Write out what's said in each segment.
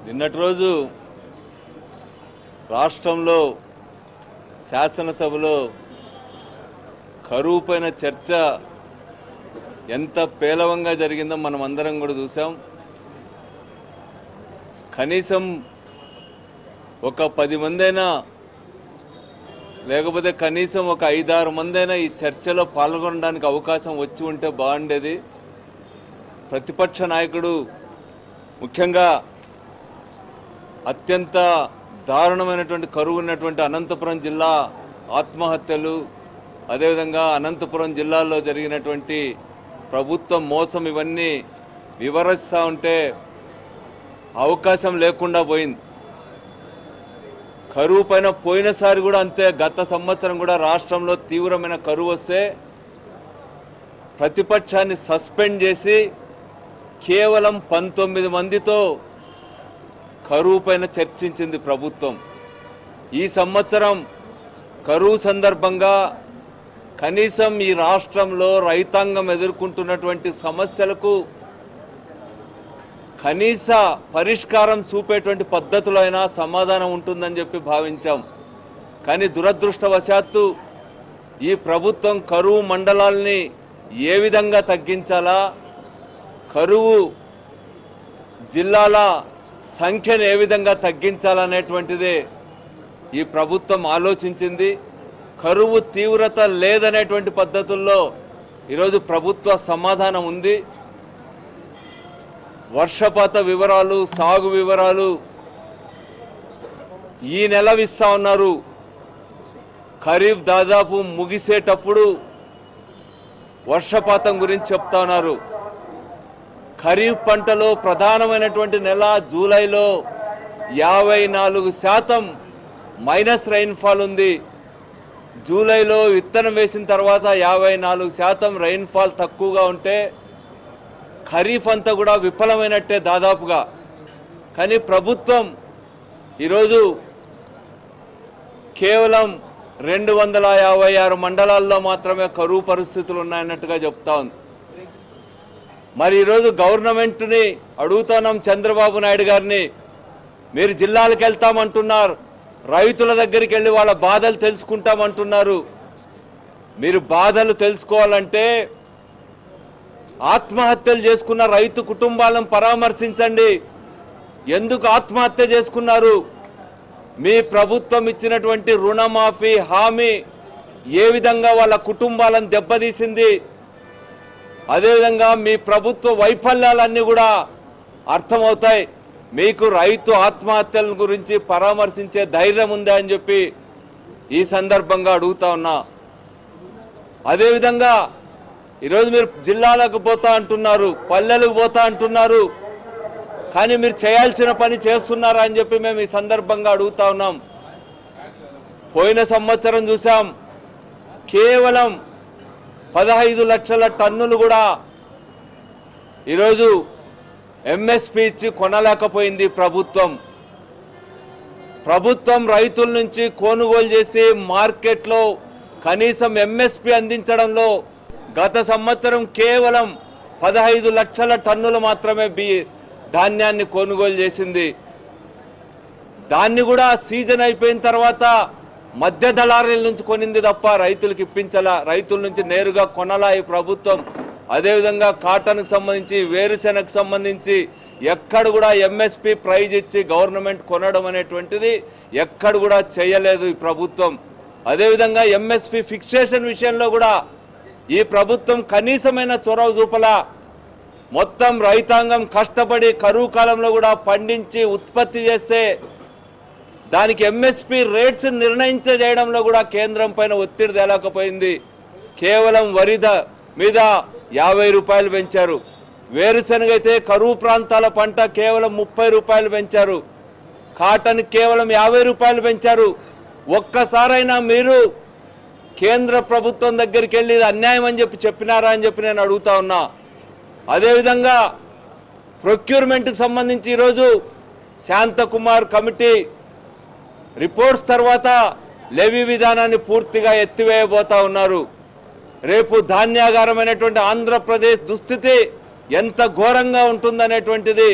నిన్నటి రోజు రాష్ట్రంలో శాసనసభలో కరువు పైన చర్చ ఎంత పేలవంగా జరిగిందో మనం అందరం కూడా చూసాం కనీసం ఒక పది మందైనా లేకపోతే కనీసం ఒక ఐదారు మందైనా ఈ చర్చలో పాల్గొనడానికి అవకాశం వచ్చి ఉంటే బాగుండేది ప్రతిపక్ష నాయకుడు ముఖ్యంగా అత్యంత దారుణమైనటువంటి కరువు ఉన్నటువంటి అనంతపురం జిల్లా ఆత్మహత్యలు అదేవిధంగా అనంతపురం జిల్లాలో జరిగినటువంటి ప్రభుత్వం మోసం ఇవన్నీ వివరిస్తూ ఉంటే అవకాశం లేకుండా పోయింది కరువు పైన పోయినసారి కూడా అంతే గత సంవత్సరం కూడా రాష్ట్రంలో తీవ్రమైన కరువు వస్తే ప్రతిపక్షాన్ని సస్పెండ్ చేసి కేవలం పంతొమ్మిది మందితో కరువు పైన చర్చించింది ప్రభుత్వం ఈ సంవత్సరం కరువు సందర్భంగా కనీసం ఈ రాష్ట్రంలో రైతాంగం ఎదుర్కొంటున్నటువంటి సమస్యలకు కనీస పరిష్కారం చూపేటువంటి పద్ధతిలో అయినా సమాధానం ఉంటుందని చెప్పి భావించాం కానీ దురదృష్టవశాత్తు ఈ ప్రభుత్వం కరువు మండలాల్ని ఏ విధంగా తగ్గించాలా కరువు జిల్లాల సంఖ్యను ఏ విధంగా తగ్గించాలనేటువంటిదే ఈ ప్రభుత్వం ఆలోచించింది కరువు తీవ్రత లేదనేటువంటి పద్ధతుల్లో ఈరోజు ప్రభుత్వ సమాధానం ఉంది వర్షపాత వివరాలు సాగు వివరాలు ఈ నెల ఇస్తా ఉన్నారు ఖరీఫ్ దాదాపు ముగిసేటప్పుడు వర్షపాతం గురించి చెప్తా ఉన్నారు ఖరీఫ్ పంటలో ప్రధానమైనటువంటి నెల జూలైలో యాభై నాలుగు శాతం మైనస్ రైన్ఫాల్ ఉంది జూలైలో విత్తనం వేసిన తర్వాత యాభై నాలుగు శాతం రైన్ఫాల్ తక్కువగా ఉంటే ఖరీఫ్ అంతా కూడా విఫలమైనట్టే దాదాపుగా కానీ ప్రభుత్వం ఈరోజు కేవలం రెండు వందల యాభై ఆరు మండలాల్లో మాత్రమే కరువు పరిస్థితులు ఉన్నాయన్నట్టుగా చెప్తా ఉంది మరి ఈరోజు గవర్నమెంట్ని అడుగుతున్నాం చంద్రబాబు నాయుడు గారిని మీరు జిల్లాలకు వెళ్తామంటున్నారు రైతుల దగ్గరికి వెళ్ళి వాళ్ళ బాధలు తెలుసుకుంటామంటున్నారు మీరు బాధలు తెలుసుకోవాలంటే ఆత్మహత్యలు చేసుకున్న రైతు కుటుంబాలను పరామర్శించండి ఎందుకు ఆత్మహత్య చేసుకున్నారు మీ ప్రభుత్వం ఇచ్చినటువంటి రుణమాఫీ హామీ ఏ విధంగా వాళ్ళ కుటుంబాలను దెబ్బతీసింది అదేవిధంగా మీ ప్రభుత్వ వైఫల్యాలన్నీ కూడా అర్థమవుతాయి మీకు రైతు ఆత్మహత్యల గురించి పరామర్శించే ధైర్యం ఉందా అని చెప్పి ఈ సందర్భంగా అడుగుతా ఉన్నా అదేవిధంగా ఈరోజు మీరు జిల్లాలకు పోతా అంటున్నారు పల్లెలకు పోతా అంటున్నారు కానీ మీరు చేయాల్సిన పని చేస్తున్నారా అని చెప్పి మేము ఈ సందర్భంగా అడుగుతా ఉన్నాం పోయిన సంవత్సరం చూసాం కేవలం పదహైదు లక్షల టన్నులు కూడా ఈరోజు ఎంఎస్పి ఇచ్చి కొనలేకపోయింది ప్రభుత్వం ప్రభుత్వం రైతుల నుంచి కొనుగోలు చేసి మార్కెట్లో కనీసం ఎంఎస్పి అందించడంలో గత సంవత్సరం కేవలం పదహైదు లక్షల టన్నులు మాత్రమే బి ధాన్యాన్ని కొనుగోలు చేసింది దాన్ని కూడా సీజన్ అయిపోయిన తర్వాత మధ్య దళారుల నుంచి కొనింది తప్ప రైతులకు ఇప్పించలా రైతుల నుంచి నేరుగా కొనలా ఈ ప్రభుత్వం అదేవిధంగా కాటన్కు సంబంధించి వేరుశెనగకు సంబంధించి ఎక్కడ కూడా ఎంఎస్పి ప్రైజ్ ఇచ్చి గవర్నమెంట్ కొనడం అనేటువంటిది ఎక్కడ కూడా చేయలేదు ఈ ప్రభుత్వం అదేవిధంగా ఎంఎస్పి ఫిక్సేషన్ విషయంలో కూడా ఈ ప్రభుత్వం కనీసమైన చొరవ చూపలా మొత్తం రైతాంగం కష్టపడి కరువు కాలంలో కూడా పండించి ఉత్పత్తి చేస్తే దానికి ఎంఎస్పి రేట్స్ నిర్ణయించ చేయడంలో కూడా కేంద్రం పైన ఒత్తిడి తేలేకపోయింది కేవలం వరి ద- మీద యాభై రూపాయలు పెంచారు వేరుశనగ అయితే కరువు ప్రాంతాల పంట కేవలం ముప్పై రూపాయలు పెంచారు కాటన్ కేవలం యాభై రూపాయలు పెంచారు ఒక్కసారైనా మీరు కేంద్ర ప్రభుత్వం దగ్గరికి వెళ్ళి ఇది అన్యాయం అని చెప్పి చెప్పినారా అని చెప్పి నేను అడుగుతా ఉన్నా అదేవిధంగా ప్రొక్యూర్మెంట్కి సంబంధించి ఈరోజు శాంతకుమార్ కమిటీ రిపోర్ట్స్ తర్వాత లెవీ విధానాన్ని పూర్తిగా ఎత్తివేయబోతా ఉన్నారు రేపు ధాన్యాగారమైనటువంటి ఆంధ్రప్రదేశ్ దుస్థితి ఎంత ఘోరంగా ఉంటుందనేటువంటిది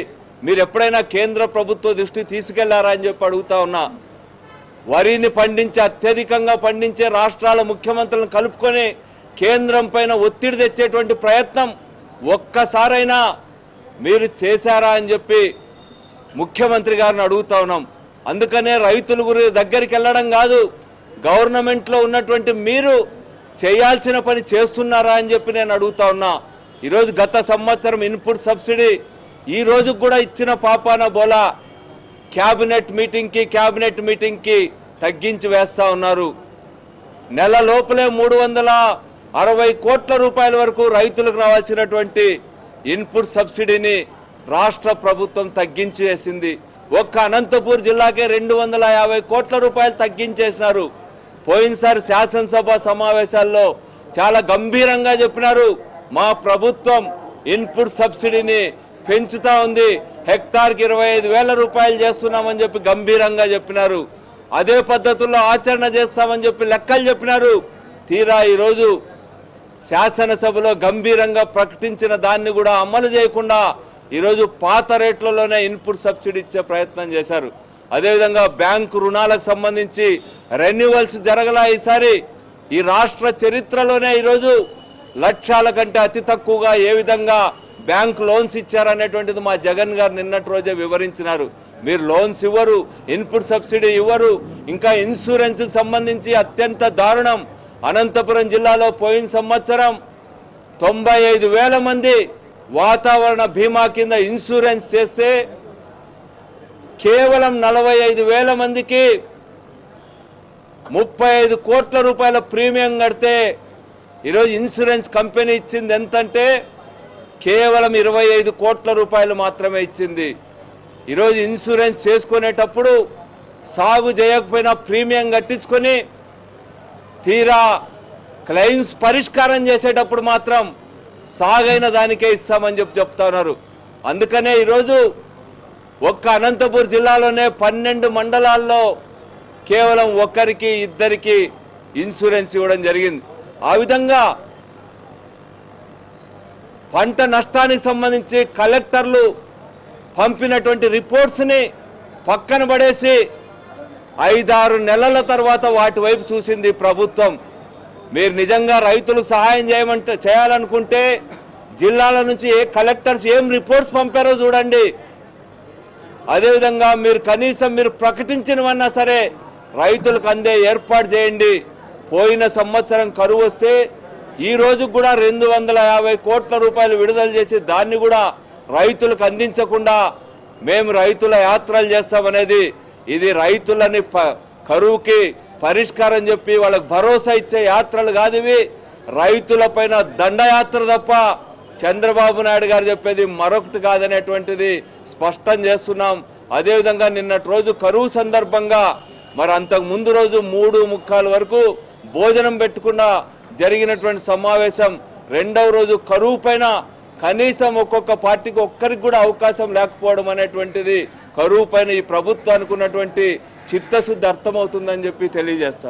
మీరు ఎప్పుడైనా కేంద్ర ప్రభుత్వ దృష్టి తీసుకెళ్లారా అని చెప్పి అడుగుతా ఉన్నా వరిని పండించే అత్యధికంగా పండించే రాష్ట్రాల ముఖ్యమంత్రులను కలుపుకొని కేంద్రం పైన ఒత్తిడి తెచ్చేటువంటి ప్రయత్నం ఒక్కసారైనా మీరు చేశారా అని చెప్పి ముఖ్యమంత్రి గారిని అడుగుతా ఉన్నాం అందుకనే రైతుల గురి దగ్గరికి వెళ్ళడం కాదు గవర్నమెంట్ లో ఉన్నటువంటి మీరు చేయాల్సిన పని చేస్తున్నారా అని చెప్పి నేను అడుగుతా ఉన్నా ఈరోజు గత సంవత్సరం ఇన్పుట్ సబ్సిడీ ఈ రోజు కూడా ఇచ్చిన పాపాన బోలా క్యాబినెట్ మీటింగ్ కి క్యాబినెట్ మీటింగ్ కి తగ్గించి వేస్తా ఉన్నారు నెల లోపలే మూడు వందల అరవై కోట్ల రూపాయల వరకు రైతులకు రావాల్సినటువంటి ఇన్పుట్ సబ్సిడీని రాష్ట్ర ప్రభుత్వం తగ్గించి వేసింది ఒక్క అనంతపూర్ జిల్లాకే రెండు వందల యాభై కోట్ల రూపాయలు తగ్గించేసినారు పోయినసారి శాసనసభ సమావేశాల్లో చాలా గంభీరంగా చెప్పినారు మా ప్రభుత్వం ఇన్పుట్ సబ్సిడీని పెంచుతా ఉంది హెక్టార్కి ఇరవై ఐదు వేల రూపాయలు చేస్తున్నామని చెప్పి గంభీరంగా చెప్పినారు అదే పద్ధతుల్లో ఆచరణ చేస్తామని చెప్పి లెక్కలు చెప్పినారు తీరా ఈరోజు శాసనసభలో గంభీరంగా ప్రకటించిన దాన్ని కూడా అమలు చేయకుండా ఈరోజు పాత రేట్లలోనే ఇన్పుట్ సబ్సిడీ ఇచ్చే ప్రయత్నం చేశారు అదేవిధంగా బ్యాంకు రుణాలకు సంబంధించి రెన్యువల్స్ జరగలా ఈసారి ఈ రాష్ట్ర చరిత్రలోనే ఈరోజు లక్షల కంటే అతి తక్కువగా ఏ విధంగా బ్యాంక్ లోన్స్ ఇచ్చారనేటువంటిది మా జగన్ గారు నిన్నటి రోజే వివరించినారు మీరు లోన్స్ ఇవ్వరు ఇన్పుట్ సబ్సిడీ ఇవ్వరు ఇంకా ఇన్సూరెన్స్ కి సంబంధించి అత్యంత దారుణం అనంతపురం జిల్లాలో పోయిన సంవత్సరం తొంభై ఐదు వేల మంది వాతావరణ బీమా కింద ఇన్సూరెన్స్ చేస్తే కేవలం నలభై ఐదు వేల మందికి ముప్పై ఐదు కోట్ల రూపాయల ప్రీమియం కడితే ఈరోజు ఇన్సూరెన్స్ కంపెనీ ఇచ్చింది ఎంతంటే కేవలం ఇరవై ఐదు కోట్ల రూపాయలు మాత్రమే ఇచ్చింది ఈరోజు ఇన్సూరెన్స్ చేసుకునేటప్పుడు సాగు చేయకపోయినా ప్రీమియం కట్టించుకొని తీరా క్లెయిమ్స్ పరిష్కారం చేసేటప్పుడు మాత్రం సాగైన దానికే ఇస్తామని చెప్పి చెప్తా ఉన్నారు అందుకనే ఈరోజు ఒక్క అనంతపూర్ జిల్లాలోనే పన్నెండు మండలాల్లో కేవలం ఒక్కరికి ఇద్దరికి ఇన్సూరెన్స్ ఇవ్వడం జరిగింది ఆ విధంగా పంట నష్టానికి సంబంధించి కలెక్టర్లు పంపినటువంటి రిపోర్ట్స్ ని పక్కన పడేసి ఐదారు నెలల తర్వాత వాటి వైపు చూసింది ప్రభుత్వం మీరు నిజంగా రైతులకు సహాయం చేయమంటే చేయాలనుకుంటే జిల్లాల నుంచి ఏ కలెక్టర్స్ ఏం రిపోర్ట్స్ పంపారో చూడండి అదేవిధంగా మీరు కనీసం మీరు ప్రకటించినవన్నా సరే రైతులకు అందే ఏర్పాటు చేయండి పోయిన సంవత్సరం కరువు వస్తే ఈ రోజు కూడా రెండు వందల యాభై కోట్ల రూపాయలు విడుదల చేసి దాన్ని కూడా రైతులకు అందించకుండా మేము రైతుల యాత్రలు చేస్తామనేది ఇది రైతులని ప- కరువుకి పరిష్కారం చెప్పి వాళ్ళకి భరోసా ఇచ్చే యాత్రలు కాదు ఇవి రైతులపైన దండయాత్ర తప్ప చంద్రబాబు నాయుడు గారు చెప్పేది మరొకటి కాదనేటువంటిది స్పష్టం చేస్తున్నాం అదేవిధంగా నిన్నటి రోజు కరువు సందర్భంగా మరి అంతకు ముందు రోజు మూడు ముక్కాల వరకు భోజనం పెట్టకుండా జరిగినటువంటి సమావేశం రెండవ రోజు కరువు పైన కనీసం ఒక్కొక్క పార్టీకి ఒక్కరికి కూడా అవకాశం లేకపోవడం అనేటువంటిది కరువు పైన ఈ ప్రభుత్వానికి ఉన్నటువంటి చిత్తశుద్ధి అర్థమవుతుందని చెప్పి తెలియజేస్తారు